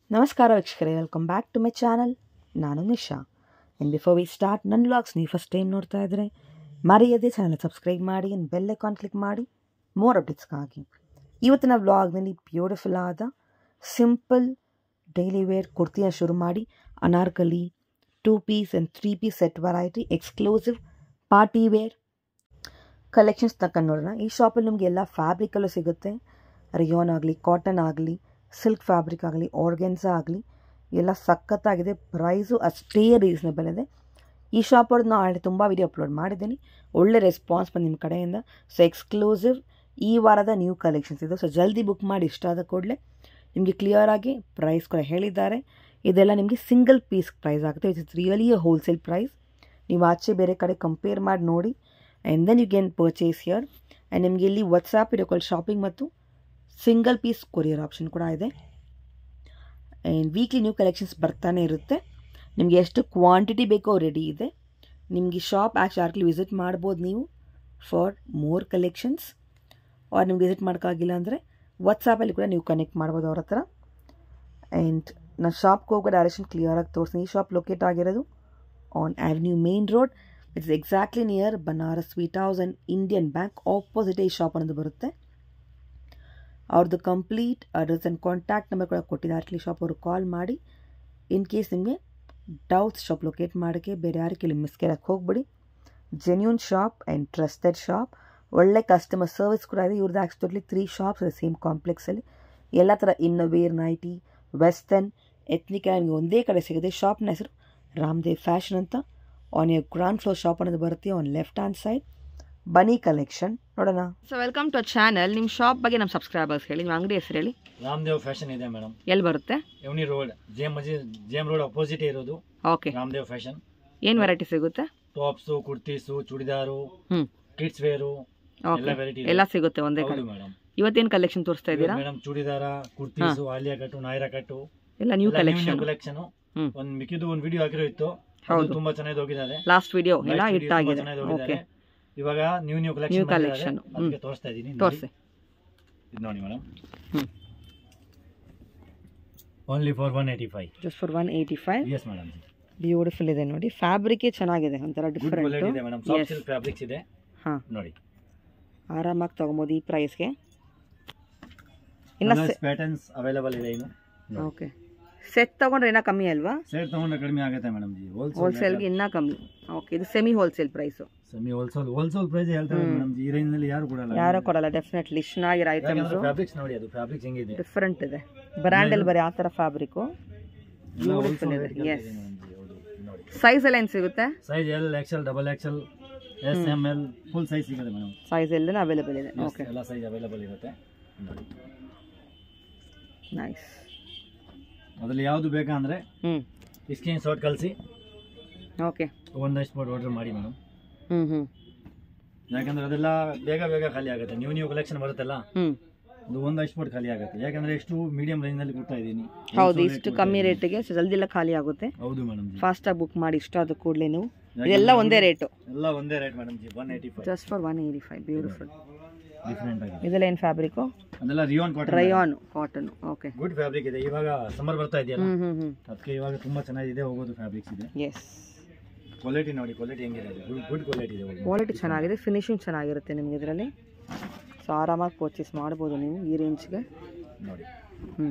ನಮಸ್ಕಾರ ವೀಕ್ಷಕರೇ welcome back to my channel ನಾನು Nisha and before we start ನನ್ನ ವ್ಲಾಗ್ಸ್ ನೀವು ಫಸ್ಟ್ ಟೈಮ್ ನೋಡ್ತಾ ಇದ್ದರೆ ಮರೆಯದೆ ಚಾನಲ್ ಸಬ್ಸ್ಕ್ರೈಬ್ ಮಾಡಿ ಆ್ಯಂಡ್ ಬೆಲ್ ಐಕಾನ್ ಕ್ಲಿಕ್ ಮಾಡಿ ಮೋರ್ ಅಪ್ಡೇಟ್ಸ್ಗಾಗಿ ಇವತ್ತಿನ ವ್ಲಾಗ್ನಲ್ಲಿ ಬ್ಯೂಟಿಫುಲ್ ಆದ ಸಿಂಪಲ್ ಡೈಲಿ ವೇರ್ ಕುರ್ತಿನ ಶುರು ಮಾಡಿ Anarkali two piece and three piece set variety exclusive party wear collections ತಕ್ಕ ನೋಡೋಣ ಈ ಶಾಪಲ್ಲಿ ನಿಮಗೆ ಎಲ್ಲ ಫ್ಯಾಬ್ರಿಕಲ್ಲೂ ಸಿಗುತ್ತೆ ರಿಯೋನ್ ಆಗಲಿ ಕಾಟನ್ ಆಗಲಿ ಸಿಲ್ಕ್ ಫ್ಯಾಬ್ರಿಕ್ ಆಗಲಿ ಆರ್ಗೆನ್ಸಾ ಆಗಲಿ ಎಲ್ಲ ಸಖತ್ತಾಗಿದೆ ಪ್ರೈಸು ಅಷ್ಟೇ ರೀಸನೇಬಲ್ ಇದೆ ಈ ಶಾಪ್ ಅವ್ರದ್ದು ನಾನು ಆಲ್ರೆಡಿ ತುಂಬ ವಿಡಿಯೋ ಅಪ್ಲೋಡ್ ಮಾಡಿದ್ದೀನಿ ಒಳ್ಳೆ ರೆಸ್ಪಾನ್ಸ್ ಬಂದು ನಿಮ್ಮ ಕಡೆಯಿಂದ ಸೊ ಎಕ್ಸ್ಕ್ಲೂಸಿವ್ ಈ ವಾರದ ನ್ಯೂ ಕಲೆಕ್ಷನ್ಸ್ ಇದು ಸೊ ಜಲ್ದಿ ಬುಕ್ ಮಾಡಿ ಇಷ್ಟ ಆದ ಕೂಡಲೇ ನಿಮಗೆ ಕ್ಲಿಯರಾಗಿ ಪ್ರೈಸ್ ಕೂಡ ಹೇಳಿದ್ದಾರೆ ಇದೆಲ್ಲ ನಿಮಗೆ ಸಿಂಗಲ್ ಪೀಸ್ ಪ್ರೈಸ್ ಆಗುತ್ತೆ it's really a wholesale price ನೀವು ಆಚೆ ಬೇರೆ ಕಡೆ ಕಂಪೇರ್ ಮಾಡಿ ನೋಡಿ and then you can purchase here and ನಿಮಗೆ ಇಲ್ಲಿ ವಾಟ್ಸಾಪ್ ವಿಡಿಯೋ ಕಾಲ್ ಶಾಪಿಂಗ್ ಮತ್ತು ಸಿಂಗಲ್ ಪೀಸ್ ಕೊರಿಯರ್ ಆಪ್ಷನ್ ಕೂಡ ಇದೆ ಆ್ಯಂಡ್ ವೀಕ್ಲಿ ನ್ಯೂ ಕಲೆಕ್ಷನ್ಸ್ ಬರ್ತಾನೆ ಇರುತ್ತೆ ನಿಮಗೆ ಎಷ್ಟು ಕ್ವಾಂಟಿಟಿ ಬೇಕೋ ರೆಡಿ ಇದೆ ನಿಮಗೆ ಶಾಪ್ ಆ್ಯಕ್ಚುಲಿ ವಿಸಿಟ್ ಮಾಡ್ಬೋದು ನೀವು ಫಾರ್ ಮೋರ್ ಕಲೆಕ್ಷನ್ಸ್ ಆರ್ ನಿಮ್ಗೆ ವಿಸಿಟ್ ಮಾಡೋಕ್ಕಾಗಿಲ್ಲ ಅಂದರೆ ವಾಟ್ಸಾಪಲ್ಲಿ ಕೂಡ ನೀವು ಕನೆಕ್ಟ್ ಮಾಡ್ಬೋದು ಅವ್ರ ಹತ್ರ ಆ್ಯಂಡ್ ನಾನು ಶಾಪ್ಗೆ ಹೋಗೋ ಡೈರೆಕ್ಷನ್ ಕ್ಲಿಯರಾಗಿ ತೋರಿಸ್ತೀನಿ ಈ ಶಾಪ್ ಲೊಕೇಟ್ ಆಗಿರೋದು on avenue main road it's exactly near Banaras sweet house and Indian bank opposite ಈ ಶಾಪ್ ಅನ್ನೋದು ಬರುತ್ತೆ ಅವ್ರದ್ದು complete address and contact number ಕೂಡ ಕೊಟ್ಟಿದ್ದಾರೆ ಅಟ್ಲಿ ಶಾಪ್ ಅವರು ಕಾಲ್ ಮಾಡಿ ಇನ್ ಕೇಸ್ ನಿಮಗೆ ಡೌಟ್ಸ್ ಶಾಪ್ ಲೊಕೇಟ್ ಮಾಡೋಕ್ಕೆ ಬೇರೆ ಯಾರು ಇಲ್ಲಿ ಮಿಸ್ ಕೇಳಕ್ಕೆ ಹೋಗ್ಬಿಡಿ genuine shop and trusted shop ಒಳ್ಳೆ ಕಸ್ಟಮರ್ ಸರ್ವಿಸ್ ಕೂಡ ಇದೆ ಇವ್ರದ್ದು ಆ್ಯಕ್ಚುಲಿ ತ್ರೀ ಶಾಪ್ಸ್ ಇದೆ ಸೇಮ್ ಕಾಂಪ್ಲೆಕ್ಸಲ್ಲಿ ಎಲ್ಲ ಥರ ಇನ್ನೋವೇರ್ ನೈಟಿ ವೆಸ್ಟರ್ನ್ ಎತ್ನಿಕ ನಿಮಗೆ ಒಂದೇ ಕಡೆ ಸಿಗುತ್ತೆ ಶಾಪ್ನ ಹೆಸರು ರಾಮದೇವ್ ಫ್ಯಾಷನ್ ಅಂತ on a ground floor shop ಅನ್ನೋದು ಬರುತ್ತೆ ಆನ್ ಲೆಫ್ಟ್ ಹ್ಯಾಂಡ್ ಸೈಡ್ ಬನಿ ಕಲೆಕ್ಷನ್ ನೋಡೋಣ ಸೊ ವೆಲ್ಕಮ್ ಟು ಚಾನಲ್ ನಿಮ್ಮ ಶಾಪ್ ಬಗ್ಗೆ ನಮ್ಮ ಸಬ್ಸ್ಕ್ರೈಬರ್ಸ್ ಹೇಳಿ ನಿಮ್ಮ ಅಂಗಡಿ ಹೆಸರು ಹೇಳಿ ರಾಮದೇವ್ ಫ್ಯಾಷನ್ ಇದೆ ಮೇಡಮ್ ಎಲ್ಲಿ ಬರುತ್ತೆ ಎವ್ನಿ ರೋಡ್ ಜೇಮ್ ಜೇಮ್ ರೋಡ್ ಅಪೋಸಿಟ್ ಇರೋದು ಓಕೆ ರಾಮದೇವ್ ಫ್ಯಾಷನ್ ಏನು ವೆರೈಟಿ ಸಿಗುತ್ತೆ ಟಾಪ್ಸು ಕುರ್ತೀಸು ಚೂಡಿದಾರು ಹ್ಮ್. ಕಿಡ್ಸ್ ವೇರು ಎಲ್ಲ ಓಕೆ ವೆರೈಟಿ ಎಲ್ಲ ಸಿಗುತ್ತೆ ಒಂದೇ ಕಡೆ ಹೌದು ಮೇಡಮ್ ಇವತ್ತೇನು ಕಲೆಕ್ಷನ್ ತೋರಿಸ್ತಾ ಇದ್ದೀರಾ ಮೇಡಮ್ ಚೂಡಿದಾರ ಕುರ್ತೀಸು ಆಲಿಯಾ ಕಟ್ಟು ನಾಯ್ರಾ ಕಟ್ಟು ಎಲ್ಲ ನ್ಯೂ ಕಲೆಕ್ಷನ್ ಕಲೆಕ್ಷನ್ ಹ್ಮ್. ಒಂದ್ ಮಿಕ್ಕಿದ್ದು ಒಂದ್ ವಿಡಿಯೋ ಹಾಕಿರೋ ಇತ್ತು ಅದು ಹೌದು ತುಂಬಾ ಚೆನ್ನಾಗಿ ಹೋಗಿದ್ದಾರೆ ಲಾಸ್ಟ್ ವಿಡಿಯೋ ಎಲ್ಲ Next video ತುಂಬಾ ಇಟ್ಟಾಗಿದೆ ಚೆನ್ನಾಗಿ ಓಕೆ ಹೋಗಿದ್ದಾರೆ. ಇವಾಗ new new New collection collection. ಅದಕ್ಕೆ ತೋರಿಸ್ತಾ ಇದೀನಿ ತೋರಿಸಿ ಇದು ನೋಡಿ ಮೇಡಮ್ ಹ್ಮ್. Only for one eighty five just for one eighty five yes madam beautiful ಇದೆ ನೋಡಿ ಫ್ಯಾಬ್ರಿಕೇ ಚೆನ್ನಾಗಿದೆ ಒಂಥರ ಗುಡ್ ಕ್ವಾಲಿಟಿ ಇದೆ different madam soft Yes. Silk fabrics ಇದೆ ಹಾಂ ನೋಡಿ ಆರಾಮಾಗಿ ತೊಗೊಬೋದು ಈ ಪ್ರೈಸ್ಗೆ ಇನ್ನು ಪ್ಯಾಟರ್ನ್ಸ್ ಅವೈಲೇಬಲ್ ಇದೆ ಇನ್ನು ಓಕೆ ಸೆಟ್ ತೊಗೊಂಡ್ರೆ ಇನ್ನೂ ಕಮ್ಮಿ ಅಲ್ವಾ ಸೇರ್ ತಗೊಂಡ್ರೆ ಕಡಿಮೆ ಆಗುತ್ತೆ ಮೇಡಮ್ ಜಿ ಹೋಲ್ಸೇಲ್ ಹೋಲ್ಸೇಲ್ಗೆ ಇನ್ನೂ ಕಮ್ಮಿ ಓಕೆ ಇದು semi wholesale price semi wholesale wholesale price ಹೇಳ್ತಾರೆ ಹ್ಮ್. ಮೇಡಮ್ ಈ ರೇಂಜ್ ನಲ್ಲಿ ಯಾರು ಕೊಡಲ್ಲ ಯಾರೋ ಕೊಡಲ್ಲ ಡೆಫಿನೆಟ್ಲಿ ಚೆನ್ನಾಗಿರೋ ಐಟಮ್ಸು ಫ್ಯಾಬ್ರಿಕ್ಸ್ ನೋಡಿ ಅದು ಫ್ಯಾಬ್ರಿಕ್ಸ್ ಹೆಂಗಿದೆ ಡಿಫ್ರೆಂಟ್ ಇದೆ ಬ್ರ್ಯಾಂಡಲ್ಲಿ ಬರೀ ಆ ಥರ ಫ್ಯಾಬ್ರಿಕ್ಕು ಎಲ್ಲ Beautiful wholesale ಇದೆ, rate ಗೆ yes. ಇದೆ madam ಜಿ, ಹೌದು ನೋಡಿ ಸೈಜ್ ಎಲ್ಲ ಏನು ಸಿಗುತ್ತೆ size L XL double XL S M L full size ಸಿಗುತ್ತೆ ಮೇಡಮ್ ಸೈಜ್ ಎಲ್ಲ ಅವೈಲೇಬಲ್ ಇದೆ ಓಕೆ ಎಲ್ಲ ಸೈಜ್ ಅವೈಲೇಬಲ್ ಇರುತ್ತೆ ನೋಡಿ ನೈಸ್ ಅದ್ರಲ್ಲಿ ಯಾವುದು ಬೇಕಾ ಅಂದ್ರೆ ಹ್ಞೂ ಸ್ಕ್ರೀನ್ ಶಾಟ್ ಕಳಿಸಿ ಓಕೆ ಒಂದಷ್ಟು ಮಾಡಿ ಆರ್ಡರ್ ಮಾಡಿ ಮೇಡಮ್ ಹ್ಞೂ ಹ್ಞೂ ಯಾಕಂದ್ರೆ ಅದೆಲ್ಲ ಬೇಗ ಬೇಗ ಖಾಲಿ ಆಗುತ್ತೆ ನ್ಯೂ ನ್ಯೂ ಕಲೆಕ್ಷನ್ ಬರುತ್ತಲ್ಲ ಹ್ಞೂ ಅದು ಒಂದಷ್ಟು ಸ್ಪಾಟ್ ಖಾಲಿ ಆಗುತ್ತೆ ಯಾಕಂದ್ರೆ ಎಷ್ಟು ಮೀಡಿಯಂ ರೇಂಜ್ ನಲ್ಲಿ ಕೊಡ್ತಾ ಇದ್ದೀನಿ ಹೌದು ಇಷ್ಟು ಕಮ್ಮಿ ರೇಟಿಗೆ ಜಲ್ದಿ ಎಲ್ಲ ಖಾಲಿ ಆಗುತ್ತೆ ಹೌದು ಮೇಡಮ್ ಜಿ ಫಾಸ್ಟಾಗಿ ಬುಕ್ ಮಾಡಿ ಇಷ್ಟ ಆದ ಕೂಡಲೇ ನೀವು ಯಾಕಂದ್ರೆ ಇದೆಲ್ಲ ಒಂದೇ ರೇಟು ಎಲ್ಲ ಒಂದೇ rate madam ji one eighty five just for one eighty five beautiful different ಆಗಿದೆ ಇದೆಲ್ಲ ಏನು ಫ್ಯಾಬ್ರಿಕು ಅದೆಲ್ಲ rayon cotton rayon cotton okay good fabric ಇದೆ ಇವಾಗ ಸಮ್ಮರ್ ಬರ್ತಾ ಇದೆಯಲ್ಲ ಹ್ಞೂ ಹ್ಞೂ ಹ್ಞೂ ಅದಕ್ಕೆ ಇವಾಗ ತುಂಬಾ ಚೆನ್ನಾಗಿದೆ ಹೋಗೋದು ಫ್ಯಾಬ್ರಿಕ್ಸ್ ಇದೆ ಎಸ್ ಕ್ವಾಲಿಟಿ ನೋಡಿ ಕ್ವಾಲಿಟಿ ಹೆಂಗಿದೆ ಗುಡ್ ಗುಡ್ ಕ್ವಾಲಿಟಿ ಇದೆ ಕ್ವಾಲಿಟಿ ಚೆನ್ನಾಗಿದೆ ಫಿನಿಶಿಂಗ್ ಚೆನ್ನಾಗಿರುತ್ತೆ ನಿಮಗೆ ಇದರಲ್ಲಿ ಸೊ ಆರಾಮಾಗಿ ಪರ್ಚೇಸ್ ಮಾಡ್ಬೋದು ನೀವು ಈ ರೇಂಜ್ಗೆ ನೋಡಿ ಹ್ಞೂ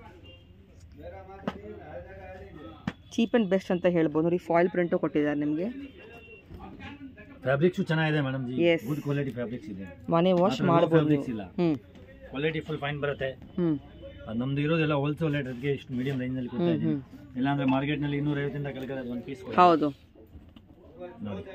ಚೀಪ್ ಆ್ಯಂಡ್ ಬೆಸ್ಟ್ ಅಂತ ಹೇಳ್ಬೋದು ನೋಡಿ ಫಾಯಿಲ್ ಪ್ರಿಂಟು ಕೊಟ್ಟಿದ್ದಾರೆ ನಿಮಗೆ ಫ್ಯಾಬ್ರಿಕ್ಸು ಚೆನ್ನಾಗಿದೆ madam ji Yes. Good quality fabrics ಇದೆ ಮನೆ ವಾಶ್ ಮಾಡ್ಬೋದು ಫ್ಯಾಬ್ರಿಕ್ಸ್ ನೀವು ಇಲ್ಲ ಹ್ಞೂ ಕ್ವಾಲಿಟಿ ಫುಲ್ ಫೈನ್ ಬರುತ್ತೆ ಹ್ಞೂ ಅದು ನಮ್ದು ಇರೋದೆಲ್ಲ ಹೋಲ್ಸೇಲ್ ರೇಟ್ ಅದಕ್ಕೆ ಇಷ್ಟು ಮೀಡಿಯಂ ರೇಂಜ್ ನಲ್ಲಿ ಕೊಡ್ತಾ ಹ್ಞೂ ಇದ್ದೀನಿ ಹ್ಞೂ ಇಲ್ಲಾಂದ್ರೆ ಮಾರ್ಕೆಟ್ ನಲ್ಲಿ ಇನ್ನೂರ ಐವತ್ತಿಂದ ಕೆಳಗಡೆ ಒಂದು ಪೀಸ್ ಹೌದು ನೋಡಿ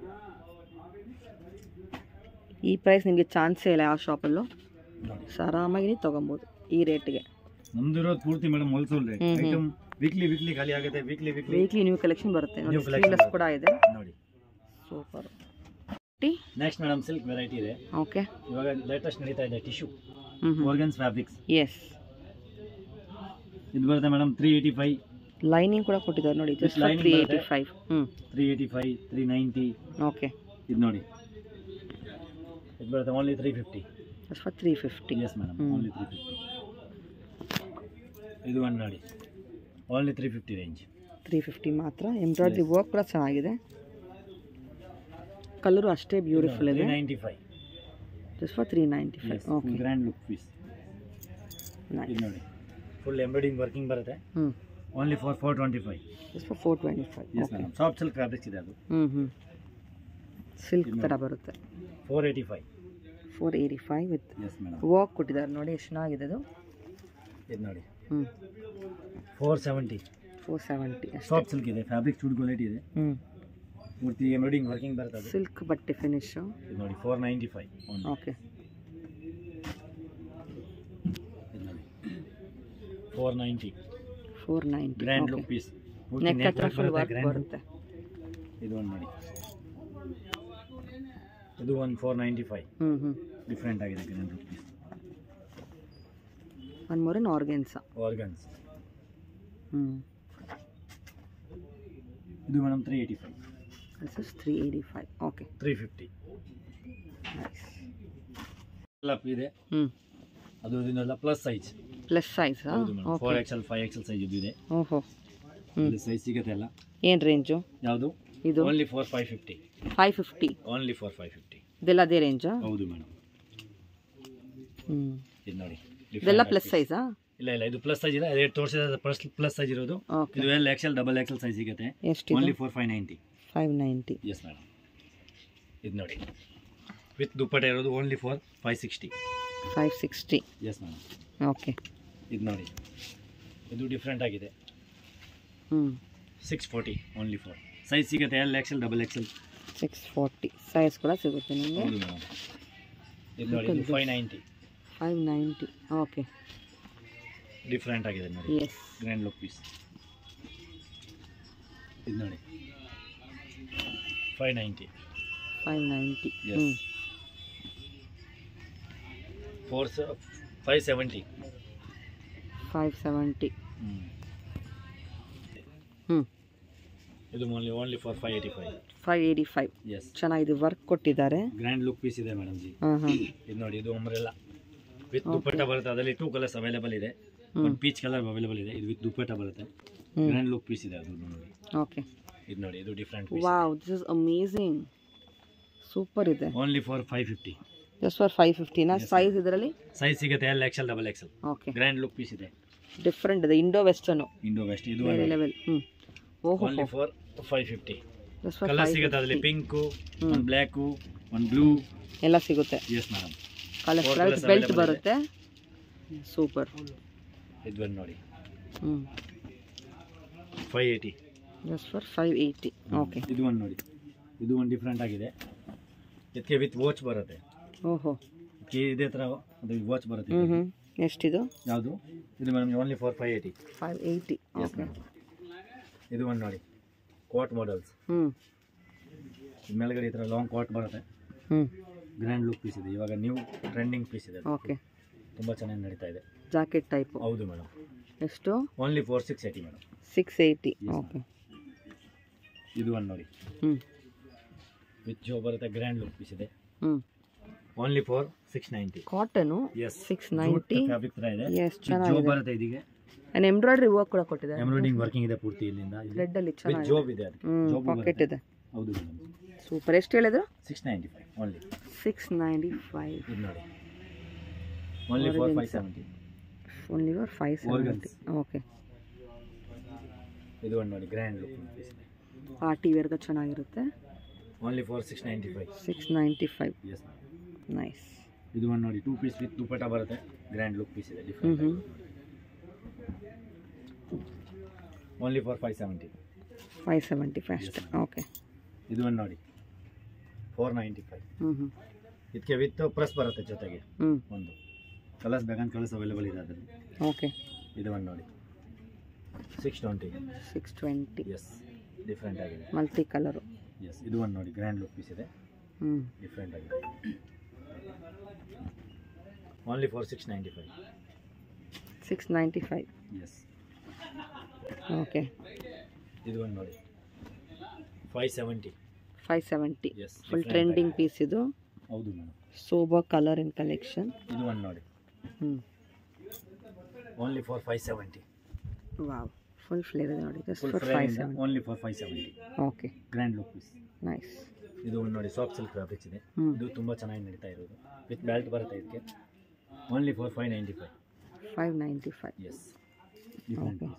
ಈ ಪ್ರೈಸ್ ನಿಮಗೆ ಚಾನ್ಸೇ ಇಲ್ಲ ಯಾವ ಶಾಪಲ್ಲೂ ನೋಡಿ ಸೊ ಆರಾಮಾಗಿ ನೀವು ತೊಗೊಬೋದು ಈ ರೇಟ್ಗೆ ನಮ್ದು ಇರೋದು ಪೂರ್ತಿ ಮೇಡಮ್ ಹೋಲ್ಸೇಲ್ ರೇಟ್ ಹ್ಮ್, ಹ್ಮ್. ಐಟಮ್ ವೀಕ್ಲಿ ವೀಕ್ಲಿ ಖಾಲಿ ಆಗುತ್ತೆ weekly weekly weekly new collection ಬರುತ್ತೆ New collection ಸ್ಲೀವ್ಲೆಸ್ ಕೂಡ ಇದೆ ನೋಡಿ super next madam silk variety ಇದೆ ಓಕೆ ಇವಾಗ ಲೇಟೆಸ್ಟ್ ನಡೀತಾ ಇದೆ ಟಿಶ್ಯೂ ಹ್ಞೂ ಹ್ಞೂ ಆರ್ಗನ್ಸ್ ಫ್ಯಾಬ್ರಿಕ್ಸ್ ಎಸ್ ಇದು ಬರುತ್ತೆ madam three eighty five lining ಕೂಡ ಕೊಟ್ಟಿದ್ದಾರೆ ನೋಡಿ ಜಸ್ಟ್ lining ತ್ರೀ ಬರುತ್ತೆ. ಏಯ್ಟಿ ಫೈವ್ ಹ್ಞೂ three eighty five three ninety okay ಇದು ನೋಡಿ ಇದು ಬರುತ್ತೆ only three fifty just for three fifty yes madam ಹ್ಮ್. ಓನ್ಲಿ ತ್ರೀ ಫಿಫ್ಟಿ ಇದು ಒಂದು ನೋಡಿ only three fifty range three fifty ಮಾತ್ರ ಎಂಬ್ರಾಯ್ಡ್ರಿ ವರ್ಕ್ ಕೂಡ ಚೆನ್ನಾಗಿದೆ ಕಲರು ಅಷ್ಟೇ ಬ್ಯೂಟಿಫುಲ್ ತ್ರೀ ಇದೆ ninety five just for three ninety five okay grand look piece ಇದು ನೋಡಿ ಫುಲ್ ಎಂಬ್ರಾಯ್ಡಿಂಗ್ ವರ್ಕಿಂಗ್ ಬರುತ್ತೆ ಹ್ಞೂ only for four twenty five just for four twenty five yes madam soft silk fabrics ಇದೆ ಅದು ಹ್ಞೂ ಹ್ಞೂ silk ಥರ ಬರುತ್ತೆ four eighty five four eighty five with yes madam work ಕೊಟ್ಟಿದ್ದಾರೆ ನೋಡಿ ಎಷ್ಟು ಚೆನ್ನಾಗಿದೆ ಅದು ಇದು ನೋಡಿ ಹ್ಞೂ ಫೋರ್ ಸೆವೆಂಟಿ ಫೋರ್ ಸೆವೆಂಟಿ ಅಷ್ಟೇ ಸಾಫ್ಟ್ ಸಿಲ್ಕ್ ಇದೆ ಫ್ಯಾಬ್ರಿಕ್ ಚೂಡ್ ಕ್ವಾಲಿಟಿ ಇದೆ ಹ್ಞೂ ಪೂರ್ತಿ ಎಂಬ್ರಾಯ್ಡಿಂಗ್ ವರ್ಕಿಂಗ್ ಬರುತ್ತೆ ಅದು ಸಿಲ್ಕ್ ಬಟ್ಟೆ ಫಿನಿಶು ಇದು ನೋಡಿ ಫೋರ್ ನೈಂಟಿ ಫೈವ್ ಓಕೆ ಇದು ನೋಡಿ four ninety four ninety grand look piece neck ಹತ್ರ ಫುಲ್ ವರ್ಕ್ ಗ್ರ್ಯಾಂಡ್ ಬರುತ್ತೆ ಇದು ಒಂದು ನೋಡಿ ಇದು ಒಂದು ಫೋರ್ ನೈಂಟಿ ಫೈವ್ ಹ್ಞೂ ಹ್ಞೂ ಡಿಫ್ರೆಂಟ್ ಆಗಿದೆ grand look piece one more in organza organza ಹ್ಞೂ ಇದು madam three eighty five this is three eighty five okay three fifty nice ಎಲ್ಲ ಇದೆ ಹ್ಞೂ ಅದು ಇದನ್ನೆಲ್ಲ ಪ್ಲಸ್ ಸೈಜ್ ಪ್ಲಸ್ ಸೈಜಾ ಹೌದು madam four okay XL five XL size ಇದು ಇದೆ ಓಹೋ ಹ್ಞೂ ಇಲ್ಲಿ ಸೈಜ್ ಸಿಗುತ್ತೆ ಎಲ್ಲ ಏನು ರೇಂಜು ಯಾವುದು ಇದು only four five fifty five fifty only four five fifty ಇದೆಲ್ಲ ಅದೇ ರೇಂಜಾ ಹೌದು ಮೇಡಮ್ ಹ್ಞೂ ಇದು ನೋಡಿ ಇದೆಲ್ಲ ಪ್ಲಸ್ ಸೈಜಾ ಇಲ್ಲ ಇಲ್ಲ ಇದು ಪ್ಲಸ್ ಸೈಜ್ ಇದೆ ಅದೇ ತೋರಿಸಿದ ಪ್ಲಸ್ ಪ್ಲಸ್ ಸೈಜ್ ಇರೋದು ಓಕೆ ಇದು ಎಲ್ಲ ಎಕ್ಸೆಲ್ ಡಬಲ್ ಎಕ್ಸೆಲ್ ಸೈಜ್ ಸಿಗುತ್ತೆ ಎಷ್ಟಿದೆ only four five ninety five ninety yes madam ಇದು ನೋಡಿ ವಿತ್ ದುಪ್ಪಟ ಇರೋದು only for five sixty five sixty yes madam okay ಇದು ನೋಡಿ ಇದು ಡಿಫ್ರೆಂಟ್ ಆಗಿದೆ ಹ್ಞೂ six forty only for size ಸಿಗುತ್ತೆ L XL double XL six forty size ಕೂಡ ಸಿಗುತ್ತೆ ನಿಮಗೆ ಹೌದು ಮೇಡಮ್ ಇದು ನೋಡಿ ಇದು five ninety five ninety okay different ಆಗಿದೆ ನೋಡಿ ಎಸ್ ಗ್ರ್ಯಾಂಡ್ ಲುಕ್ ಪೀಸ್ ಇದು ನೋಡಿ five ninety five ninety Yes. ಹ್ಞೂ four five seventy five seventy ಹ್ಞೂ ಇದು only only for five eighty five five eighty five yes ಚೆನ್ನಾಗಿದೆ ವರ್ಕ್ ಕೊಟ್ಟಿದ್ದಾರೆ grand look piece ಇದೆ ಮೇಡಮ್ ಜಿ ಹಾಂ ಹಾಂ ಇದು ನೋಡಿ ಇದು ಅಂಬ್ರೆಲ್ಲ ವಿತ್ ದುಪ್ಪಟ್ಟ ಬರುತ್ತೆ ಅದರಲ್ಲಿ ಟೂ ಕಲರ್ಸ್ ಅವೈಲೇಬಲ್ ಇದೆ ಹ್ಞೂ ಒಂದು ಪೀಚ್ ಕಲರ್ ಅವೈಲೇಬಲ್ ಇದೆ ಇದು ವಿತ್ ದುಪ್ಪಟ್ಟ ಬರುತ್ತೆ ಹ್ಞೂ ಗ್ರ್ಯಾಂಡ್ ಲುಕ್ ಪೀಸ್ ಇದೆ ಅದು ನೋಡಿ ಓಕೆ ಇದು ನೋಡಿ ಇದು different piece wow this is amazing super ಇದೆ only for five fifty just for five ಫಿಫ್ಟಿನ Yes, ಸೈಜ್ ಇದರಲ್ಲಿ ಸೈಜ್ ಸಿಗುತ್ತೆ L XL double XL okay grand look piece ಇದೆ ಡಿಫ್ರೆಂಟ್ ಇದೆ ಇಂಡೋ ವೆಸ್ಟರ್ನು ಇಂಡೋ ವೆಸ್ಟ್ ಇದು ಬೇರೆ ಲೆವೆಲ್ ಹ್ಞೂ ಓಹೋ only for five fifty just for colour ಸಿಗುತ್ತೆ ಅದರಲ್ಲಿ ಪಿಂಕು ಹ್ಮ್. ಒಂದು ಬ್ಲ್ಯಾಕು ಒಂದು ಬ್ಲೂ ಎಲ್ಲ ಸಿಗುತ್ತೆ yes madam colour Four with colours belt available ಬರುತ್ತೆ ಸೂಪರ್ ಇದು ಒಂದು ನೋಡಿ ಹ್ಞೂ five eighty just for five eighty okay ಇದು ಒಂದು ನೋಡಿ ಇದು ಒಂದು ಡಿಫ್ರೆಂಟ್ ಆಗಿದೆ ಇದಕ್ಕೆ ವಿತ್ ವಾಚ್ ಬರುತ್ತೆ ಓಹೋ ಇದಕ್ಕೆ ಇದೇ ಥರ ಅದು ವಾಚ್ ಬರುತ್ತೆ ಹ್ಞೂ ಹ್ಞೂ ಎಷ್ಟಿದು ಯಾವುದು ಇದು madam only for five eighty five eighty yes okay madam ಇದು ಒಂದು ನೋಡಿ ಕೋಟ್ ಮಾಡಲ್ಸ್ ಹ್ಞೂ ಮೇಲ್ಗಡೆ ಈ ಥರ ಲಾಂಗ್ ಕೋಟ್ ಬರುತ್ತೆ ಹ್ಞೂ ಗ್ರ್ಯಾಂಡ್ ಲುಕ್ ಪೀಸ್ ಇದೆ ಇವಾಗ ನ್ಯೂ ಟ್ರೆಂಡಿಂಗ್ ಪೀಸ್ ಇದೆ ಓಕೆ ತುಂಬ ಚೆನ್ನಾಗಿ ನಡೀತಾ ಇದೆ ಜಾಕೆಟ್ ಟೈಪು ಹೌದು ಮೇಡಮ್ ಎಷ್ಟು only for six eighty madam six eighty Yes, okay ಇದು ಒಂದು ನೋಡಿ ಹ್ಞೂ ವಿತ್ ಜೋ ಬರುತ್ತೆ ಗ್ರ್ಯಾಂಡ್ ಲುಕ್ ಪೀಸ್ ಇದೆ ಹ್ಞೂ only for six ninety cotton yes six ninety fabric ಥರ ಇದೆ ಎಸ್ ವಿತ್ ಜೋ ಚೆನ್ನಾಗಿದೆ ಬರುತ್ತೆ ಇದಕ್ಕೆ ಆ್ಯಂಡ್ ಎಂಬ್ರಾಯ್ಡ್ರಿ ವರ್ಕ್ ಕೂಡ ಕೊಟ್ಟಿದ್ದಾರೆ ಎಂಬ್ರಾಯ್ಡಿಂಗ್ ವರ್ಕಿಂಗ್ ಇದೆ ಪೂರ್ತಿ ಇಲ್ಲಿಂದ ಥ್ರೆಡ್ಡಲ್ಲಿ ವಿತ್ ಚೆನ್ನಾಗಿದೆ ಜೋಬ್ ಇದೆ ಅದಕ್ಕೆ ಹ್ಞೂ ಜೋಬ್ ಪಾಕೆಟ್ ಇದೆ ಹೌದು ಮೇಡಮ್ ಸೂಪರ್ ಎಷ್ಟು ಹೇಳಿದ್ರು six ninety five only six ninety five ಇದು ನೋಡಿ only for five Organs. Seventy only for five seventy Organs. Okay ಇದು ಒಂದು ನೋಡಿ ಗ್ರ್ಯಾಂಡ್ ಲುಕ್ ಪೀಸ್ ಇದೆ ಪಾರ್ಟಿ ವೇರ್ಗೆ ಚೆನ್ನಾಗಿರುತ್ತೆ only for six ninety five six ninety five yes nice ಇದು ಒಂದು ನೋಡಿ ಟೂ ಪೀಸ್ ವಿತ್ ದುಪ್ಪಟ ಬರುತ್ತೆ ಗ್ರ್ಯಾಂಡ್ ಲುಕ್ ಪೀಸ್ ಇದೆ ಹ್ಞೂ ಡಿಫ್ರೆಂಟ್ ಹ್ಞೂ only for five seventy five seventy five ಅಷ್ಟೇ ಓಕೆ ಇದು ಒಂದು ನೋಡಿ ಫೋರ್ ನೈಂಟಿ ಫೈವ್ ಹ್ಞೂ ಹ್ಞೂ ಇದಕ್ಕೆ ವಿತ್ ಪ್ರೆಸ್ ಬರುತ್ತೆ ಜೊತೆಗೆ ಹ್ಞೂ ಒಂದು ಕಲರ್ಸ್ ಬೇಕಂತ ಕಲರ್ಸ್ ಅವೈಲೇಬಲ್ ಇದೆ ಅದರಲ್ಲಿ ಓಕೆ ಇದು ಒಂದು ನೋಡಿ six twenty six twenty yes different ಆಗಿದೆ ಮಲ್ಟಿ ಕಲರು ಎಸ್ ಇದು ಒಂದು ನೋಡಿ ಗ್ರ್ಯಾಂಡ್ ಲುಕ್ ಪೀಸ್ ಇದೆ ಹ್ಞೂ ಡಿಫ್ರೆಂಟ್ ಆಗಿದೆ only for six ninety five six ninety five yes okay ಇದು ಒಂದು ನೋಡಿ five seventy five seventy yes full trending piece ಇದು ಹೌದು madam sober colour in collection ಇದು ಒಂದು ನೋಡಿ ಹ್ಞೂ only for five seventy wow full flare ಇದೆ ನೋಡಿ just full for flare five ಇಂದ seven only for five seventy okay grand look piece nice ಇದು ಒಂದು ನೋಡಿ ಸಾಫ್ಟ್ ಸಿಲ್ಕ್ ಫ್ಯಾಬ್ರಿಕ್ಸ್ ಇದೆ ಹ್ಞೂ ಇದು ತುಂಬ ಚೆನ್ನಾಗಿ ನಡೀತಾ ಇರೋದು ವಿತ್ ಬೆಲ್ಟ್ ಬರುತ್ತೆ ಇದಕ್ಕೆ only for five ninety five five ninety five yes different Okay.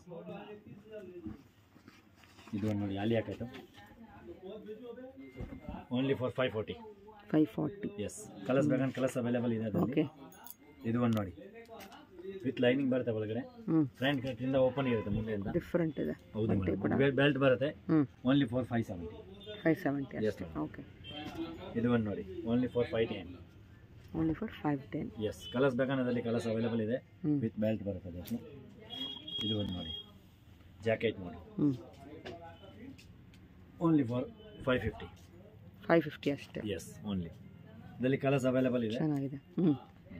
ಇದು ಒಂದು ನೋಡಿ Alia cut only for five forty five forty yes colours ಬೇಕಂದ್ರೆ ಕಲರ್ಸ್ ಅವೈಲೇಬಲ್ ಇದೆ ಅದರಲ್ಲಿ ಓಕೆ ಇದು ಒಂದು ನೋಡಿ ವಿತ್ ಲೈನಿಂಗ್ ಬರುತ್ತೆ ಒಳಗಡೆ ಹ್ಞೂ ಫ್ರಂಟ್ ಕಟ್ಟಿಂದ ಓಪನ್ ಇರುತ್ತೆ ಮುಂದೆಯಿಂದ ಡಿಫ್ರೆಂಟ್ ಇದೆ ಹೌದು ಬಟ್ಟೆ ಕೂಡ ಬೆಲ್ಟ್ ಬರುತ್ತೆ ಹ್ಞೂ only for five seventy five seventy Yes, ಅಷ್ಟೇ ma'am. ಓಕೆ ಇದು ಒಂದು ನೋಡಿ only for five ten only for five ten yes colours ಬೇಕಂದ್ರೆ ಅದರಲ್ಲಿ ಕಲರ್ಸ್ ಅವೈಲೇಬಲ್ ಇದೆ ಹ್ಞೂ ವಿತ್ ಬೆಲ್ಟ್ ಬರುತ್ತೆ ಅದಕ್ಕೆ ಇದು ಒಂದು ನೋಡಿ ಜಾಕೆಟ್ ನೋಡಿ ಹ್ಞೂ only for five fifty five fifty ಅಷ್ಟೇ ಎಸ್ ಓನ್ಲಿ ಇದರಲ್ಲಿ ಕಲರ್ಸ್ ಅವೈಲೇಬಲ್ ಇದೆ ಚೆನ್ನಾಗಿದೆ ಹ್ಞೂ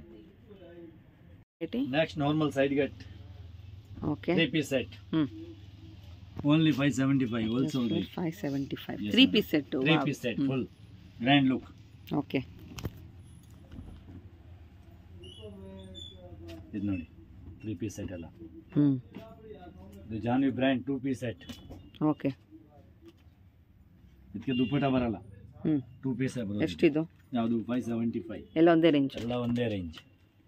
eighty next normal side cut okay three piece set ಹ್ಞೂ only five seventy five wholesale five seventy five Yes, three ma'am. Piece set three piece set full grand look okay ಇದು ನೋಡಿ three piece set ಎಲ್ಲ ಹ್ಞೂ ಇದು Janhvi brand two piece set okay ಇದಕ್ಕೆ ದುಪ್ಪಟ ಬರಲ್ಲ ಹ್ಞೂ two piece ಬರೋದು ಎಷ್ಟಿದು ಯಾವುದು ಫೈವ್ ಸೆವೆಂಟಿ ಫೈವ್ ಎಲ್ಲ ಒಂದೇ ರೇಂಜ್ ಎಲ್ಲ ಒಂದೇ ರೇಂಜ್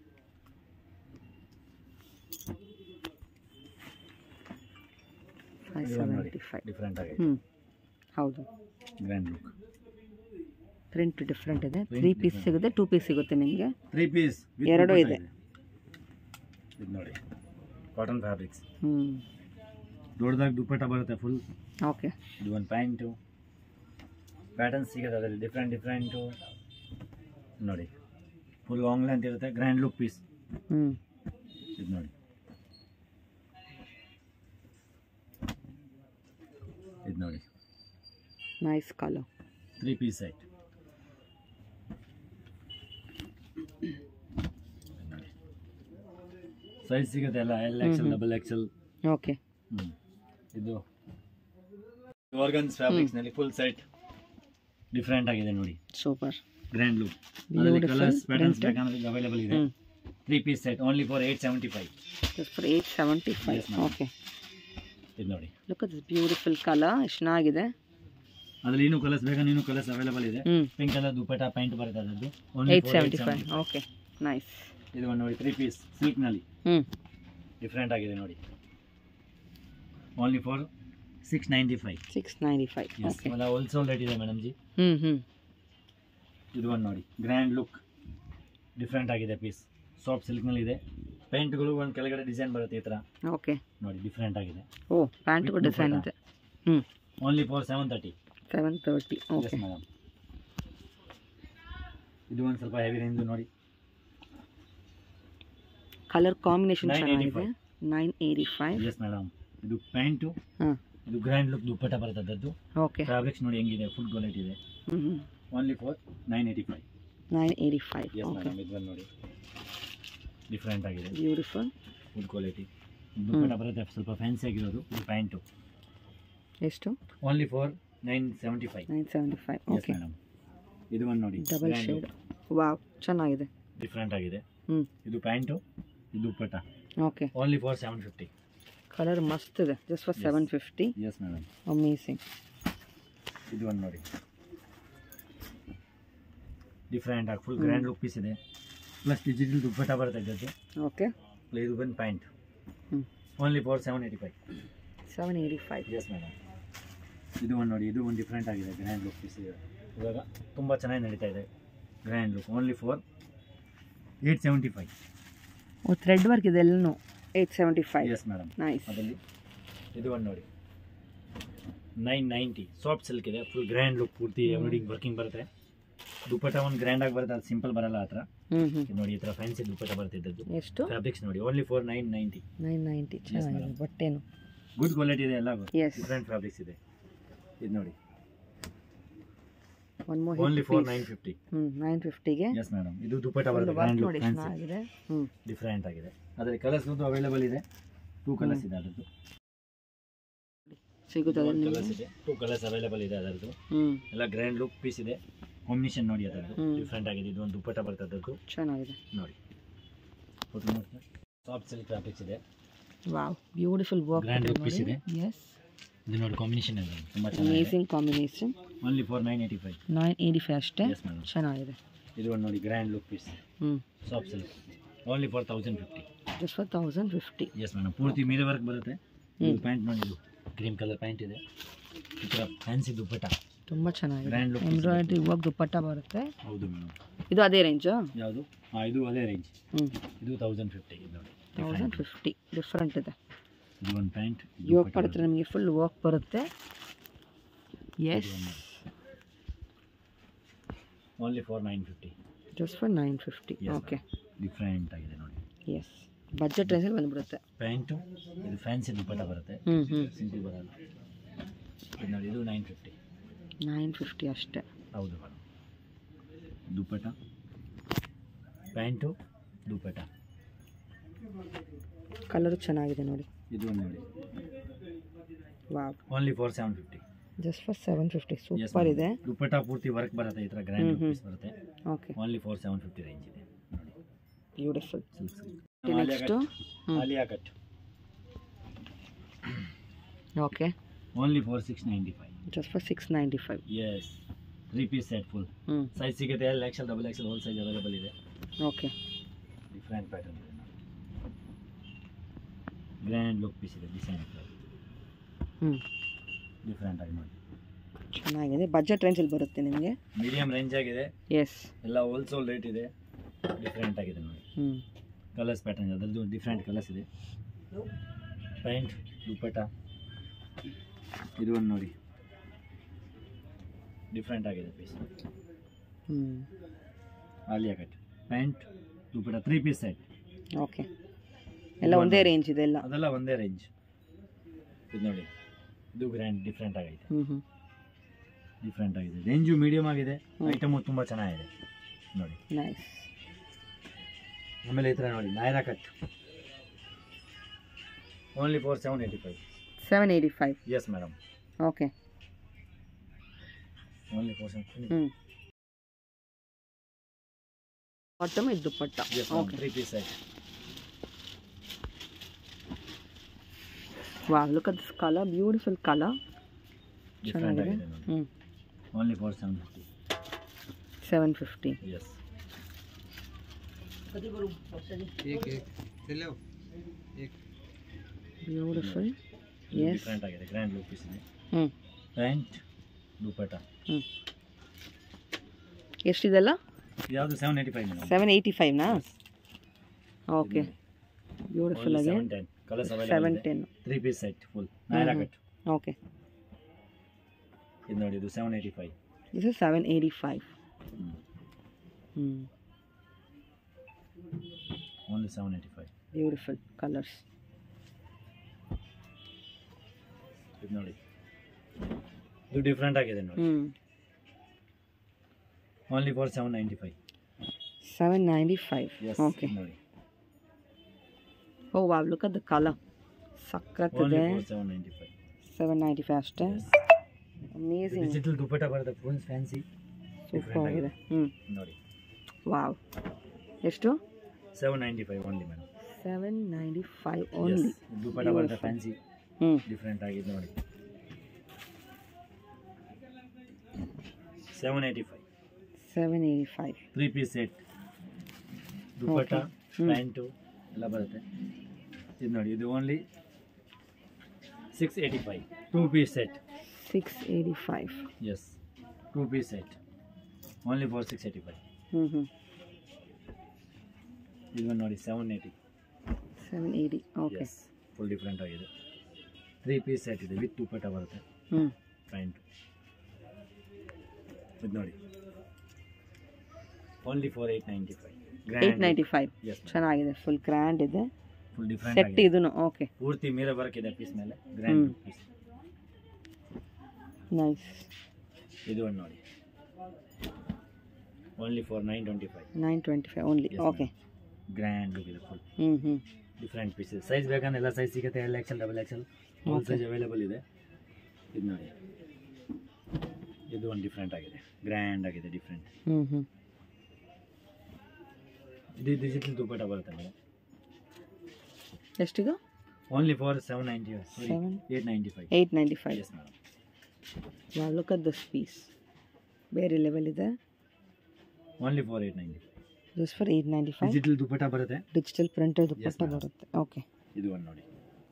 ಫೈವ್ ಇದು ಒಂದು ನೋಡಿ ಸೆವೆಂಟಿ ಫೈವ್ ಡಿಫ್ರೆಂಟ್ ಆಗೈತೆ ಹ್ಞೂ ಹೌದು ಗ್ರ್ಯಾಂಡ್ ಲುಕ್ ಪ್ರಿಂಟ್ ಡಿಫ್ರೆಂಟ್ ಇದೆ Print ತ್ರೀ ಪೀಸ್ different. ಸಿಗುತ್ತೆ ಟೂ ಪೀಸ್ ಸಿಗುತ್ತೆ ನಿಮಗೆ ತ್ರೀ ಪೀಸ್ ಎರಡೂ ಇದೆ. ಇದು ನೋಡಿ ಕಾಟನ್ ಫ್ಯಾಬ್ರಿಕ್ಸ್ ಹ್ಞೂ ದೊಡ್ಡದಾಗಿ ದುಪ್ಪಟ್ಟ ಬರುತ್ತೆ ಫುಲ್ ಓಕೆ ಇದು ಒಂದು ಪ್ಯಾಂಟು ಪ್ಯಾಟರ್ನ್ ಸಿಗುತ್ತೆ ಅದರಲ್ಲಿ ಡಿಫ್ರೆಂಟ್ ಡಿಫ್ರೆಂಟು ನೋಡಿ ಫುಲ್ ಲಾಂಗ್ ಲೆಂತ್ ಇರುತ್ತೆ ಗ್ರ್ಯಾಂಡ್ ಲುಕ್ ಪೀಸ್ ಹ್ಞೂ ಇದು ನೋಡಿ ಇದು ನೋಡಿ ನೈಸ್ ಕಾಲು ತ್ರೀ ಪೀಸ್ ಸೆಟ್ ಸೈಜ್ ಸಿಗುತ್ತೆ ಎಲ್ಲ L XL hmm hmm. Double XL okay ಇದು ಆರ್ಗನ್ಸ್ ಫ್ಯಾಬ್ರಿಕ್ಸ್ನಲ್ಲಿ ಫುಲ್ ಸೆಟ್ ಡಿಫ್ರೆಂಟ್ ಆಗಿದೆ ನೋಡಿ super grand look Beautiful, colours patterns printed. ಬೇಕಂದ್ರೆ ಅವೈಲೇಬಲ್ ಇದೆ ಹ್ಞೂ three piece set only for eight seventy five just for eight seventy five Yes, ma'am. Okay ಇದು ನೋಡಿ look this beautiful colour ಎಷ್ಟು ಚೆನ್ನಾಗಿದೆ ಅದ್ರಲ್ಲಿ ಇನ್ನೂ ಕಲರ್ಸ್ ಬೇಕಂದ್ರೆ ಇನ್ನೂ ಕಲರ್ಸ್ ಅವೈಲೇಬಲ್ ಇದೆ ಹ್ಞೂ ಪಿಂಕ್ ಕಲರ್ ದುಪ್ಪಟ್ಟ ಪ್ಯಾಂಟ್ ಬರುತ್ತೆ ಅದರದ್ದು eight seventy five okay nice ಇದು ಒಂದು ನೋಡಿ ತ್ರೀ ಪೀಸ್ ಸಿಲ್ಕ್ನಲ್ಲಿ ಹ್ಞೂ ಡಿಫ್ರೆಂಟ್ ಆಗಿದೆ ನೋಡಿ only for six ninety five six ninety five yes okay wholesale rate ಇದೆ ಮೇಡಮ್ ಜಿ ಹ್ಞೂ ಹ್ಞೂ ಇದು ಒಂದು ನೋಡಿ ಗ್ರ್ಯಾಂಡ್ ಲುಕ್ ಡಿಫ್ರೆಂಟ್ ಆಗಿದೆ ಪೀಸ್ ಸಾಫ್ಟ್ ಸಿಲ್ಕ್ನಲ್ಲಿ ಇದೆ ಪೇಂಟ್ಗಳು ಒಂದು ಕೆಳಗಡೆ ಡಿಸೈನ್ ಬರುತ್ತೆ ಈ ಥರ ಓಕೆ ನೋಡಿ ಡಿಫ್ರೆಂಟ್ ಆಗಿದೆ ಓ ಪ್ಯಾಂಟ್ With ಡಿಸೈನ್ dupatta. ಇದೆ ಹ್ಞೂ only for seven thirty seven thirty yes okay madam ಇದು ಒಂದು ಸ್ವಲ್ಪ ಹೆವಿ ರೇಂಜು ನೋಡಿ ಕಲರ್ ಕಾಂಬಿನೇಷನ್ 985. ಚೆನ್ನಾಗಿದೆ nine eighty five yes madam ಇದು ಪ್ಯಾಂಟು ಹಾಂ ಇದು ಗ್ರ್ಯಾಂಡ್ ಲುಕ್ ದುಪ್ಪಟ್ಟ ಬರುತ್ತೆ ಅದರದ್ದು ಓಕೆ ಫ್ಯಾಬ್ರಿಕ್ಸ್ ನೋಡಿ ಹೆಂಗಿದೆ ಫುಡ್ ಕ್ವಾಲಿಟಿ ಇದೆ ಹ್ಞೂ ಹ್ಞೂ only for nine eighty five nine eighty five yes okay madam ಇದು ನೋಡಿ ಡಿಫ್ರೆಂಟ್ ಆಗಿದೆ ಬ್ಯೂಟಿಫುಲ್ ಫುಡ್ ಕ್ವಾಲಿಟಿ ದುಪ್ಪಟ್ಟ ಬರುತ್ತೆ ಸ್ವಲ್ಪ ಫ್ಯಾನ್ಸಿ ಆಗಿರೋದು ಇದು ಪ್ಯಾಂಟು ಎಷ್ಟು only for nine seventy five nine seventy five yes okay madam ಇದು ಒಂದು ನೋಡಿ ಡಬಲ್ ಶೇಡ್ ವಾವ್ ಚೆನ್ನಾಗಿದೆ ಡಿಫ್ರೆಂಟ್ ಆಗಿದೆ ಹ್ಞೂ ಇದು ಪ್ಯಾಂಟು ಇದು dupatta okay only for seven fifty colour ಮಸ್ತ್ ಇದೆ just for Yes. Seven fifty yes madam amazing ಇದು ಒಂದು ನೋಡಿ ಡಿಫ್ರೆಂಟ್ ಆಗಿ ಫುಲ್ ಗ್ರ್ಯಾಂಡ್ ಲುಕ್ ಪೀಸ್ ಇದೆ ಪ್ಲಸ್ ಡಿಜಿಟಲ್ ದುಪ್ಪಟ್ಟ ಬರುತ್ತೆ ಇದಕ್ಕೆ ಓಕೆ ಇದು ಬಂದು ಪ್ಯಾಂಟ್ ಹ್ಞೂ only for seven eighty five seven eighty five yes madam ಇದು ಒಂದು ನೋಡಿ ಇದು ಒಂದು ಡಿಫ್ರೆಂಟ್ ಆಗಿದೆ ಗ್ರ್ಯಾಂಡ್ ಲುಕ್ ಪೀಸ್ ಇದೆ ಇವಾಗ ತುಂಬ ಚೆನ್ನಾಗಿ ನಡೀತಾ ಇದೆ grand look only for eight seventy five oh thread work ಇದೆ ಎಲ್ಲನೂ eight seventy five yes madam nice ಅದರಲ್ಲಿ ಇದು ಒಂದು ನೋಡಿ ನೈನ್ ನೈಂಟಿ ಸಾಫ್ಟ್ ಸಿಲ್ಕ್ ಇದೆ ಫುಲ್ ಗ್ರ್ಯಾಂಡ್ ಲುಕ್ ಪೂರ್ತಿ ಎಂಬ್ರಾಯ್ಡಿಂಗ್ ವರ್ಕಿಂಗ್ ಬರುತ್ತೆ ದುಪ್ಪಟ್ಟ ಒಂದು ಗ್ರ್ಯಾಂಡ್ ಆಗಿ ಬರುತ್ತೆ ಅದು ಸಿಂಪಲ್ ಬರಲ್ಲ ಆ ಥರ ಹ್ಞೂ ಹ್ಞೂ ಇದು ನೋಡಿ ಈ ಥರ ಫ್ಯಾನ್ಸಿ ದುಪ್ಪಟ್ಟ ಬರುತ್ತೆ ಇದ್ದದ್ದು ಎಷ್ಟು ಫ್ಯಾಬ್ರಿಕ್ಸ್ ನೋಡಿ only for nine ninety nine ninety ಚೆನ್ನಾಗಿದೆ madam. ಬಟ್ಟೆನು ಗುಡ್ ಕ್ವಾಲಿಟಿ ಇದೆ ಎಲ್ಲ ಎಸ್ ಡಿಫ್ರೆಂಟ್ ಫ್ಯಾಬ್ರಿಕ್ಸ್ ಇದೆ ಇದು ನೋಡಿ one more only for nine fifty ಹ್ಞೂ ನೈನ್ ಫಿಫ್ಟಿಗೆ ಎಸ್ ಮೇಡಮ್ ಇದು ದುಪ್ಪಟ್ಟ ಬರುತ್ತೆ ವರ್ಕ್ ಗ್ರ್ಯಾಂಡ್ ಲುಕ್ ನೋಡಿ ಫ್ಯಾನ್ಸಿ ಚೆನ್ನಾಗಿದೆ ಹ್ಞೂ ಡಿಫ್ರೆಂಟ್ ಆಗಿದೆ ಅದರಲ್ಲಿ ಕಲರ್ಸ್ ಅವೈಲೇಬಲ್ ಇದೆ ಟೂ ಕಲರ್ಸ್ ಇದೆ ಅದರದ್ದು ಸಿಗುತ್ತದೆ ಕಲರ್ಸ್ ನಿಮಗೆ ಇದೆ ಟೂ ಕಲರ್ಸ್ ಅವೈಲೇಬಲ್ ಇದೆ ಅದರದ್ದು ಹ್ಞೂ ಎಲ್ಲ ಗ್ರ್ಯಾಂಡ್ ಲುಕ್ ಪೀಸ್ ಇದೆ ಕಾಂಬಿನೇಷನ್ ನೋಡಿ ಅದರದ್ದು ಹ್ಮ್. ಡಿಫ್ರೆಂಟ್ ಆಗಿದೆ ಇದು ಒಂದು ದುಪ್ಪಟ್ಟ ಬರ್ತದದ್ದು ಚೆನ್ನಾಗಿದೆ ನೋಡಿ ಸಾಫ್ಟ್ ಸಿಲ್ಕ್ ಫ್ಯಾಬ್ರಿಕ್ಸ್ ಇದೆ wow beautiful work Grand look piece ಇದೆ. ಎಸ್ ಇದು ನೋಡಿ ಕಾಂಬಿನೇಷನ್ ಇದೆ ತುಂಬ ಚೆನ್ನಾಗಿದೆ amazing combination only for nine eighty five nine eighty five ಅಷ್ಟೇ ಎಸ್ ಮೇಡಮ್ ಚೆನ್ನಾಗಿದೆ ಇದು ಒಂದು ನೋಡಿ ಗ್ರ್ಯಾಂಡ್ ಲುಕ್ ಪೀಸ್ ಹ್ಞೂ soft silk only for thousand fifty just for thousand fifty yes madam ಪೂರ್ತಿ ಮೀರೆ ವರ್ಕ್ ಬರುತ್ತೆ ಹ್ಮ್. ಪ್ಯಾಂಟ್ ನೋಡಿ ಇದು ಕ್ರೀಮ್ ಕಲರ್ ಪ್ಯಾಂಟ್ ಇದೆ ಈ ಥರ ಫ್ಯಾನ್ಸಿ ದುಪ್ಪಟ್ಟ ತುಂಬ ಚೆನ್ನಾಗಿದೆ Grand look embroidery work dupatta ಬರುತ್ತೆ ಹೌದು ಮೇಡಮ್ ಇದು ಅದೇ ರೇಂಜು ಯಾವುದು ಹಾಂ ಇದು ಅದೇ ರೇಂಜ್ ಹ್ಞೂ ಇದು ತೌಸಂಡ್ ಫಿಫ್ಟಿ ಇದು ನೋಡಿ ತೌಸಂಡ್ ಫಿಫ್ಟಿ ಡಿಫ್ರೆಂಟ್ ಇದೆ ಇದು ಒಂದು ಪ್ಯಾಂಟ್ ಯೋಗ ಪಡುತ್ತೆ ನಮಗೆ ಫುಲ್ ವರ್ಕ್ ಬರುತ್ತೆ yes only for nine fifty just for nine fifty Yes, okay different ಆಗಿದೆ ನೋಡಿ ಎಸ್ ಬಜೆಟ್ ರೇಂಜಲ್ಲಿ ಬಂದ್ಬಿಡುತ್ತೆ ಪ್ಯಾಂಟು ಇದು ಫ್ಯಾನ್ಸಿ ದುಪ್ಪಟ್ಟ ಬರುತ್ತೆ ಹ್ಞೂ ಹ್ಞೂ ಸಿಂಪಲ್ ಬರಲ್ಲ ಇದು ನೋಡಿ ಇದು ನೈನ್ ಫಿಫ್ಟಿ ನೈನ್ ಫಿಫ್ಟಿ ಅಷ್ಟೇ ಹೌದು madam dupatta pant dupatta colour ಚೆನ್ನಾಗಿದೆ ನೋಡಿ ಇದು ಒಂದು ನೋಡಿ wow only for seven fifty just for seven fifty super ಇದೆ ದುಪ್ಪಟ್ಟ ಪೂರ್ತಿ ವರ್ಕ್ ಬರುತ್ತೆ ಈ ಥರ ಗ್ರ್ಯಾಂಡ್ ಹ್ಮ್, ಹ್ಮ್. ಪೀಸ್ ಬರುತ್ತೆ okay only for seven fifty range ಇದೆ ನೋಡಿ ಬ್ಯೂಟಿಫುಲ್ ಸಿಲ್ಕ್ ನೆಕ್ಸ್ಟು ಹ್ಞೂ Alia cut okay only for six ninety five just for six ninety five yes three piece set full ಹ್ಞೂ size ಸಿಗುತ್ತೆ L XL double excel whole size available ಇದೆ okay different pattern ಇದೆ grand look piece ಇದೆ design ಹ್ಞೂ different ಆಗಿ ನೋಡಿ ಚೆನ್ನಾಗಿದೆ budget ರೇಂಜಲ್ಲಿ ಬರುತ್ತೆ ನಿಮಗೆ ಮೀಡಿಯಂ ರೇಂಜ್ ಆಗಿದೆ ಎಸ್ ಎಲ್ಲ ಹೋಲ್ಸೇಲ್ ರೇಟ್ ಇದೆ ಡಿಫ್ರೆಂಟ್ ಆಗಿದೆ ನೋಡಿ ಹ್ಞೂ ಕಲರ್ಸ್ ಪ್ಯಾಟರ್ನ್ ಅದರದ್ದು ಡಿಫ್ರೆಂಟ್ ಕಲರ್ಸ್ ಇದೆ ಪ್ಯಾಂಟ್ ದುಪ್ಪಟ್ಟ ಇದು ಒಂದು ನೋಡಿ ಡಿಫ್ರೆಂಟ್ ಆಗಿದೆ ಪೀಸ್ ಹ್ಞೂ Alia cut pant dupatta three piece set okay ಎಲ್ಲ ಒಂದೇ ರೇಂಜ್ ಇದೆ ಎಲ್ಲ ಅದೆಲ್ಲ ಒಂದೇ ರೇಂಜ್ ಇದು ನೋಡಿ ಇದು ಗ್ರ್ಯಾಂಡ್ ಡಿಫ್ರೆಂಟ್ ಆಗೈತೆ ಹ್ಞೂ ಹ್ಞೂ ಡಿಫ್ರೆಂಟ್ ಆಗಿದೆ ರೇಂಜು ಮೀಡಿಯಮ್ ಆಗಿದೆ ಹ್ಮ್. ಐಟಮು ತುಂಬ ಚೆನ್ನಾಗಿದೆ ನೋಡಿ ನೈಸ್ ಆಮೇಲೆ ಈ ಥರ ನೋಡಿ Naira cut only for seven eighty five seven eighty five yes madam okay only for seven ಹ್ಞೂ ಬಾಟಮ್ ಇದು dupatta yes okay three piece set wow look at this colour beautiful colour different ಚೆನ್ನಾಗಿದೆ ಆಗಿದೆ ನೋಡಿ ಹ್ಞೂ only for seven fifty seven fifty yes beautiful yes different ಆಗಿದೆ grand look piece ಇದೆ ಹ್ಞೂ pant dupatta ಹ್ಞೂ ಎಷ್ಟಿದೆಲ್ಲ ಯಾವುದು seven eighty five madam seven eighty ಫೈವ್ನಾ ಓಕೆ ಬ್ಯೂಟಿಫುಲ್ ಆಗಿ seven ten colours available seven ಇದೆ ten three piece set full Naira hmm. Cut okay ಇದು ನೋಡಿ ಇದು seven eighty five this is seven eighty five ಹ್ಞೂ only seven eighty five beautiful colours ಇದು ನೋಡಿ ಇದು ಡಿಫ್ರೆಂಟ್ ಆಗಿದೆ ನೋಡಿ ಹ್ಞೂ only for seven ninety five seven ninety five yes okay ನೋಡಿ oh wow look at the colour ಸಖತ್ತಿದೆ only for seven ninety five seven ninety five ಅಷ್ಟೇ amazing digital dupatta ಬರುತ್ತೆ ಫುಲ್ ಫ್ಯಾನ್ಸಿ ಸೂಪರ್ ಆಗಿದೆ ಹ್ಞೂ ನೋಡಿ ವಾವ್ ಎಷ್ಟು seven ninety five only madam seven ninety five only dupatta ಬರುತ್ತೆ fancy ಹ್ಞೂ ಡಿಫ್ರೆಂಟ್ ಆಗಿದೆ ನೋಡಿ seven eighty five seven eighty five three piece set dupatta Okay. Hmm. Pant ಎಲ್ಲ ಬರುತ್ತೆ ಇದು ನೋಡಿ ಇದು only six eighty five two piece set six eighty five yes two piece set only for six eighty five ಹ್ಞೂ ಹ್ಞೂ ಇದು ನೋಡಿ seven eighty seven eighty okay yes full different ಆಗಿದೆ ತ್ರೀ ಪೀಸ್ ಸೆಟ್ ಇದೆ ವಿತ್ ದುಪ್ಪಟ್ಟ ಬರುತ್ತೆ ಹ್ಞೂ pant ಇದು ನೋಡಿ only for eight ninety five eight ninety five yes ಚೆನ್ನಾಗಿದೆ ಫುಲ್ ಗ್ರ್ಯಾಂಡ್ ಇದೆ ಫುಲ್ ಡಿಫ್ರೆಂಟ್ ಸೆಟ್ ಆಗಿದೆ ಇದೂ ಓಕೆ ಪೂರ್ತಿ ಮೀರ ವರ್ಕ್ ಇದೆ ಪೀಸ್ ಮೇಲೆ ಗ್ರ್ಯಾಂಡ್ ಹ್ಮ್. ಪೀಸ್ ನೈಸ್ ಇದು ಒಂದು ನೋಡಿ only for nine twenty five nine twenty five only Yes, okay grand look ಇದೆ ಫುಲ್ ಹ್ಞೂ ಹ್ಞೂ ಡಿಫ್ರೆಂಟ್ ಪೀಸಸ್ ಸೈಜ್ ಬೇಕಂದ್ರೆ ಎಲ್ಲ ಸೈಜ್ ಸಿಗುತ್ತೆ L XL double XL all Okay. Size available ಇದೆ ಇದು ನೋಡಿ ಇದು ಒಂದು ಡಿಫ್ರೆಂಟ್ ಆಗಿದೆ ಗ್ರ್ಯಾಂಡ್ ಆಗಿದೆ ಡಿಫ್ರೆಂಟ್ ಹ್ಞೂ ಹ್ಞೂ ಇದು ಡಿಜಿಟಲ್ ದುಪ್ಪಟ್ಟ ಬರುತ್ತೆ ಮೇಡಮ್ ಎಷ್ಟಿದು only for seven ninety sorry Seven? Eight ninety five eight ninety five yes madam wow look at this piece ಬೇರೆ ಲೆವೆಲ್ ಇದೆ only for eight ninety just for eight ninety five digital dupatta ಬರುತ್ತೆ digital printed Yes, dupatta madam. ಬರುತ್ತೆ okay ಇದು ಒಂದು ನೋಡಿ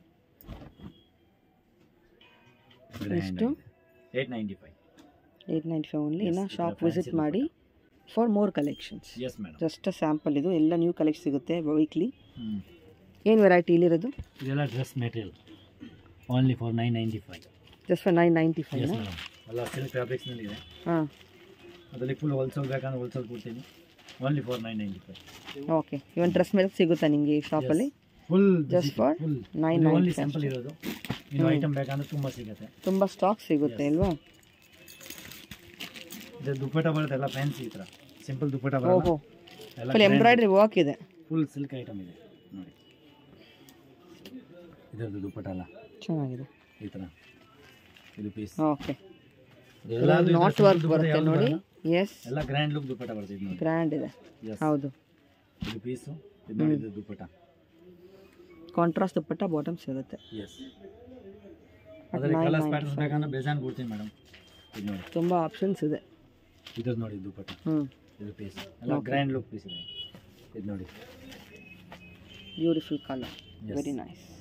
ಎಷ್ಟು? Eight ninety five eight ninety five only Yes, ಇನ್ನು ಇದು ಶಾಪ್ fancy ವಿಸಿಟ್ ಮಾಡಿ for more collections yes madam just sample ಇದು ಎಲ್ಲ ನ್ಯೂ ಕಲೆಕ್ಷನ್ ಸಿಗುತ್ತೆ ವೀಕ್ಲಿ ಹ್ಞೂ ಏನು ವೆರೈಟಿ ಇಲ್ಲಿರೋದು ಇದೆಲ್ಲ dress material only for nine ninety five just for nine ninety five yes madam ಎಲ್ಲ ಸಿಲ್ಕ್ ಫ್ಯಾಬ್ರಿಕ್ಸ್ನಲ್ಲಿದೆ ಹಾಂ ಅದರಲ್ಲಿ ಫುಲ್ ಹೋಲ್ಸೇಲ್ ಬೇಕಂದ್ರೆ ಹೋಲ್ಸೇಲ್ ಕೊಡ್ತೀನಿ only for nine ninety five okay even dress ಮೇಲೆ ಸಿಗುತ್ತಾ ನಿಮಗೆ ಈ ಶಾಪಲ್ಲಿ full Just for full 995 only sample ಇರೋದು ಇನ್ನು ಐಟಮ್ ಬೇಕಂದ್ರೆ ತುಂಬ ಸಿಗುತ್ತೆ ತುಂಬ ಸ್ಟಾಕ್ ಸಿಗುತ್ತೆ Yes. ಅಲ್ವಾ ಇದು ದುಪ್ಪಟ್ಟ ಬರುತ್ತೆ ಎಲ್ಲ ಫ್ಯಾನ್ಸಿ ಈ ಥರ ಸಿಂಪಲ್ ದುಪ್ಪಟ್ಟ ಓಹೋ ಬರಲ್ಲ ಎಲ್ಲ ಫುಲ್ ಎಂಬ್ರಾಯ್ಡ್ರಿ ವರ್ಕ್ ಇದೆ ಫುಲ್ ಸಿಲ್ಕ್ ಐಟಮ್ ಇದೆ ನೋಡಿ ಇದರದ್ದು ದುಪ್ಪಟ್ಟ ಅಲ್ಲ ಚೆನ್ನಾಗಿದೆ ಈ ಥರ ಇದು ಪೀಸ್ ಓಕೆ ಎಲ್ಲ ನಾಟ್ ವರ್ಕ್ ಬರುತ್ತೆ ನೋಡಿ ಎಸ್ ಎಲ್ಲ ಗ್ರ್ಯಾಂಡ್ ಲುಕ್ ದುಪ್ಪಟ್ಟ ಬರುತ್ತೆ ಇದು ನೋಡಿ ಗ್ರ್ಯಾಂಡ್ ಇದೆ Yes. ಹೌದು ಇದು ಪೀಸು ಇದು ನೋಡಿ ಇದು ದುಪ್ಪಟ್ಟ ಕಾಂಟ್ರಾಸ್ಟ್ ದುಪ್ಪಟ್ಟ ಬಾಟಮ್ ಸಿಗುತ್ತೆ ಎಸ್ ಅದರಲ್ಲಿ nine ಕಲರ್ಸ್ ninety ಪ್ಯಾಟರ್ನ್ಸ್ ಬೇಕಂದ್ರೆ ಬೇಜಾನ್ ಕೊಡ್ತೀನಿ ಮೇಡಮ್ ಇದು ನೋಡಿ ತುಂಬ ಆಪ್ಷನ್ಸ್ ಇದೆ ಇದ್ರದ್ದು ನೋಡಿ ದುಪ್ಪಟ್ಟ ಹ್ಞೂ ಇದು ಪೀಸ್ ಎಲ್ಲ ಗ್ರ್ಯಾಂಡ್ ಲುಕ್ ಪೀಸ್ ಇದೆ ಇದು ನೋಡಿ beautiful colour Yes. Very nice